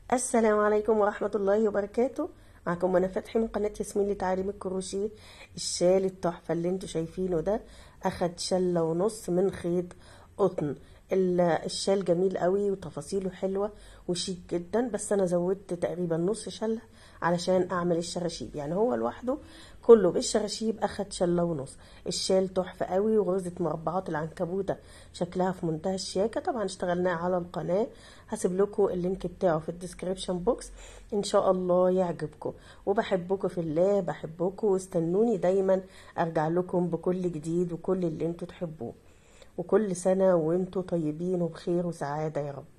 السلام عليكم ورحمة الله وبركاته معكم منى فتحي من قناة ياسمين لتعليم الكروشيه الشال التحفة اللي انتوا شايفينه ده اخد شلة ونص من خيط قطن ال- الشال جميل قوي وتفاصيله حلوة وشيك جدا بس انا زودت تقريبا نص شلة علشان اعمل الشراشيب يعني هو لوحده كله بالشراشيب اخد شلة ونص الشال تحفة قوي وغرزة مربعات العنكبوتة شكلها في منتهى الشياكة طبعا اشتغلناه على القناة هسيب لكم اللينك بتاعه في الديسكريبشن بوكس ان شاء الله يعجبكم وبحبكم في الله بحبكم واستنوني دايما ارجع لكم بكل جديد وكل اللي انتوا تحبوه وكل سنة وانتوا طيبين وبخير وسعادة يا رب